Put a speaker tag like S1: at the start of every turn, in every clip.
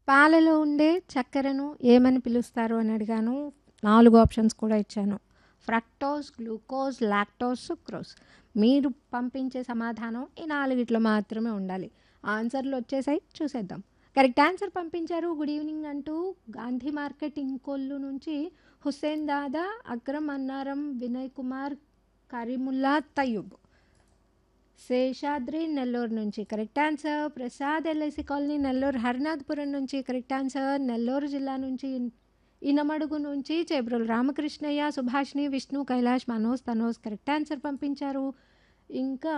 S1: పాలలో ఉండే చక్కెరను ఏమని పిలుస్తారు అని అడిగాను నాలుగు ఆప్షన్స్ కూడా ఇచ్చాను ఫ్రక్టోస్ గ్లూకోజ్ లాక్టోస్ సుక్రోజ్ మీరు పంపించే సమాధానం ఈ నాలుగిట్లో మాత్రమే ఉండాలి ఆన్సర్లు వచ్చేసాయి చూసేద్దాం కరెక్ట్ ఆన్సర్ పంపించారు గుడ్ ఈవినింగ్ అంటూ గాంధీ మార్కెట్ ఇంకొల్లు నుంచి హుస్సేన్ దాదా అక్రమ్ అన్నారం వినయ్ కుమార్ కరీముల్లా తయ్యూబ్ శేషాద్రి నెల్లూరు నుంచి correct answer Prasad LIC colony Nellore Harinathapuram నుంచి కరెక్ట్ ఆన్సర్ నెల్లూరు జిల్లా నుంచి ఇనమడుగు నుంచి చేబ్రోలు రామకృష్ణయ్య సుభాష్ని విష్ణు కైలాష్ మనోజ్ తనోజ్ కరెక్ట్ ఆన్సర్ పంపించారు ఇంకా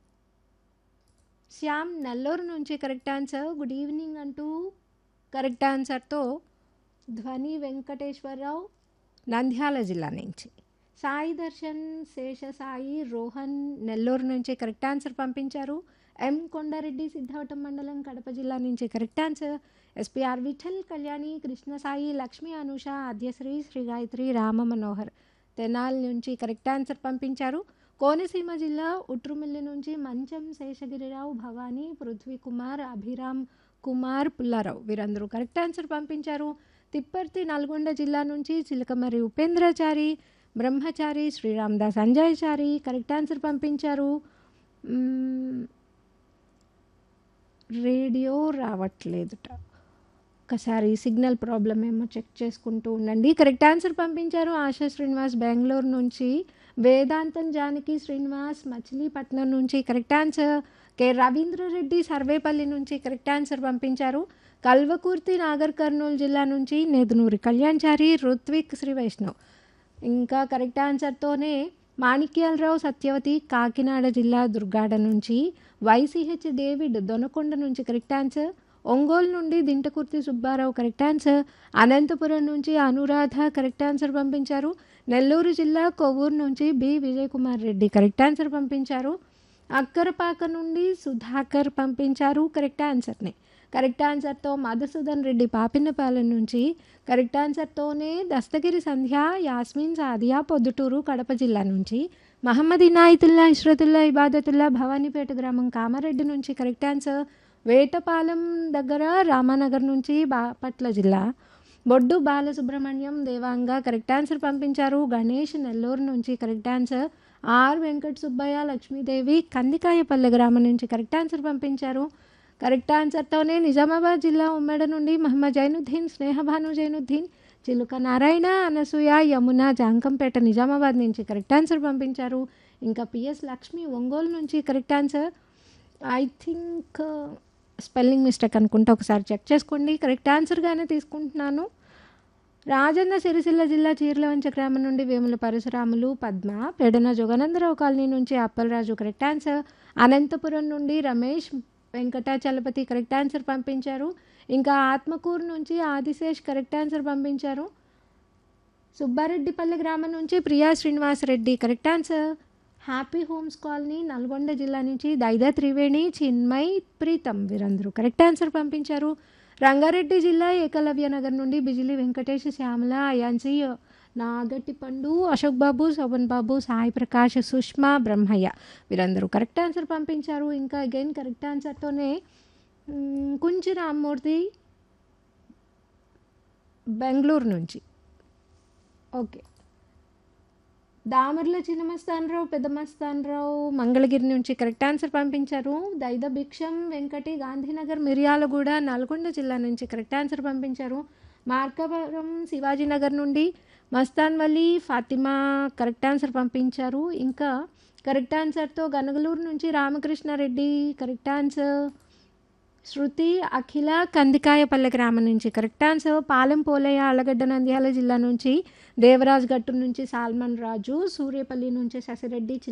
S1: శ్యామ్ నెల్లూరు నుంచి కరెక్ట్ ఆన్సర్ గుడ్ ఈవినింగ్ అంటూ కరెక్ట్ ఆన్సర్తో ధ్వని వెంకటేశ్వరరావు నంద్యాల జిల్లా నుంచి సాయి దర్శన్ శేష సాయి రోహన్ నెల్లూరు నుంచి కరెక్ట్ ఆన్సర్ పంపించారు ఎం కొండారెడ్డి సిద్ధావటం మండలం కడప జిల్లా నుంచి correct answer SPR Vittal Kalyani Krishna Sai Lakshmi Anusha Adyasri Sri Gayatri Rama Manohar Tenali నుంచి కరెక్ట్ ఆన్సర్ పంపించారు కోనసీమ జిల్లా ఉట్రుమిల్లి నుంచి మంచం శేషగిరిరావు భవానీ పృథ్వీ కుమార్ అభిరామ్ కుమార్ పుల్లారావు వీరందరూ కరెక్ట్ ఆన్సర్ పంపించారు తిప్పర్తి నల్గొండ జిల్లా నుంచి చిలకమరి ఉపేంద్రచారి బ్రహ్మచారి శ్రీరామదాస్ అంజయ్చారి కరెక్ట్ ఆన్సర్ పంపించారు మ్మ్, రేడియో రావట్లేదుట ఒకసారి సిగ్నల్ ప్రాబ్లం ఏమో చెక్ చేసుకుంటూ ఉండండి కరెక్ట్ ఆన్సర్ పంపించారు ఆశా శ్రీనివాస్ బెంగళూరు నుంచి వేదాంతం జానకి శ్రీనివాస్ మచిలీపట్నం నుంచి correct answer K Raveendrareddy Sarvepalli నుంచి కరెక్ట్ ఆన్సర్ పంపించారు కల్వకుర్తి నాగర్ కర్నూలు జిల్లా నుంచి నేదునూరి కళ్యాణ్చారి రుత్విక్ శ్రీ వైష్ణవ్ ఇంకా కరెక్ట్ ఆన్సర్తోనే మాణిక్యాలరావు సత్యవతి కాకినాడ జిల్లా దుర్గాడ నుంచి వైసీహెచ్ డేవిడ్ దొనకొండ నుంచి కరెక్ట్ ఆన్సర్ ఒంగోలు నుండి దింటకుర్తి సుబ్బారావు కరెక్ట్ ఆన్సర్ అనంతపురం నుంచి అనురాధ కరెక్ట్ ఆన్సర్ పంపించారు నెల్లూరు జిల్లా కొవ్వూరు నుంచి B Vijay Kumar Reddy correct answer పంపించారు అక్కరపాక నుండి సుధాకర్ పంపించారు కరెక్ట్ ఆన్సర్ని కరెక్ట్ ఆన్సర్తో మధుసూదన్ రెడ్డి పాపిన్నపాలెం నుంచి కరెక్ట్ ఆన్సర్తోనే దస్తగిరి సంధ్య యాస్మిన్ సాదియా పొద్దుటూరు కడప జిల్లా నుంచి మహమ్మద్ ఇనాయతుల్లా ఇష్రతుల్లా ఇబాదతుల్లా భవానీపేట గ్రామం కామారెడ్డి నుంచి కరెక్ట్ ఆన్సర్ వేటపాలెం దగ్గర రామానగర్ నుంచి బాపట్ల జిల్లా బొడ్డు బాలసుబ్రహ్మణ్యం దేవాంగ కరెక్ట్ ఆన్సర్ పంపించారు గణేష్ నెల్లూరు నుంచి correct answer R Venkata Subbaiah Lakshmidevi Kandikayapalle గ్రామం నుంచి కరెక్ట్ ఆన్సర్ పంపించారు కరెక్ట్ ఆన్సర్తోనే నిజామాబాద్ జిల్లా ఉమ్మడి నుండి మహమ్మద్ జైనుద్దీన్ స్నేహభాను జైనుద్దీన్ చిలుక నారాయణ అనసూయ యమున జాంకంపేట నిజామాబాద్ నుంచి కరెక్ట్ ఆన్సర్ పంపించారు ఇంకా పిఎస్ లక్ష్మి ఒంగోలు నుంచి correct answer I think spelling mistake అనుకుంటా ఒకసారి చెక్ చేసుకోండి కరెక్ట్ ఆన్సర్గానే తీసుకుంటున్నాను రాజన్న సిరిసిల్ల జిల్లా చీర్లవంచ గ్రామం నుండి వేముల పరశురాములు పద్మ పెడన జోగానందరావు కాలనీ నుంచి అప్పలరాజు కరెక్ట్ ఆన్సర్ అనంతపురం నుండి రమేష్ వెంకటాచలపతి కరెక్ట్ ఆన్సర్ పంపించారు ఇంకా ఆత్మకూరు నుంచి ఆదిశేష్ కరెక్ట్ ఆన్సర్ పంపించారు సుబ్బారెడ్డిపల్లి గ్రామం నుంచి Priya Srinivasareddy correct answer happy homes colony Nalgonda జిల్లా నుంచి దైదా త్రివేణి చిన్మయ్ ప్రీతం వీరందరూ కరెక్ట్ ఆన్సర్ పంపించారు రంగారెడ్డి జిల్లా ఏకలవ్య నగర్ నుండి బిజిలి వెంకటేష్ శ్యామల అయాన్సీ నాగట్టి పండు అశోక్ బాబు శోభన్ బాబు సాయి ప్రకాష్ సుష్మా బ్రహ్మయ్య వీరందరూ కరెక్ట్ ఆన్సర్ పంపించారు ఇంకా అగైన్ కరెక్ట్ ఆన్సర్తోనే మ్, కుంచి రామ్మూర్తి బెంగళూరు నుంచి ఓకే దామర్ల చిన్నమస్తానరావు పెద్దమస్తానరావు మంగళగిరి నుంచి కరెక్ట్ ఆన్సర్ పంపించారు దైద భిక్షం వెంకటి గాంధీనగర్ మిర్యాలగూడ నల్గొండ జిల్లా నుంచి కరెక్ట్ ఆన్సర్ పంపించారు మార్కవరం శివాజీనగర్ నుండి మస్తాన్ వలీ ఫాతిమా కరెక్ట్ ఆన్సర్ పంపించారు ఇంకా కరెక్ట్ ఆన్సర్తో గనగలూరు నుంచి రామకృష్ణారెడ్డి కరెక్ట్ ఆన్సర్ శృతి అఖిల కందికాయపల్లె గ్రామం నుంచి కరెక్ట్ ఆన్సర్ పాలెం పోలయ్య అలగడ్డ నంద్యాల జిల్లా నుంచి దేవరాజ్ గట్టు నుంచి సాల్మన్ రాజు సూర్యపల్లి నుంచి శశిరెడ్డి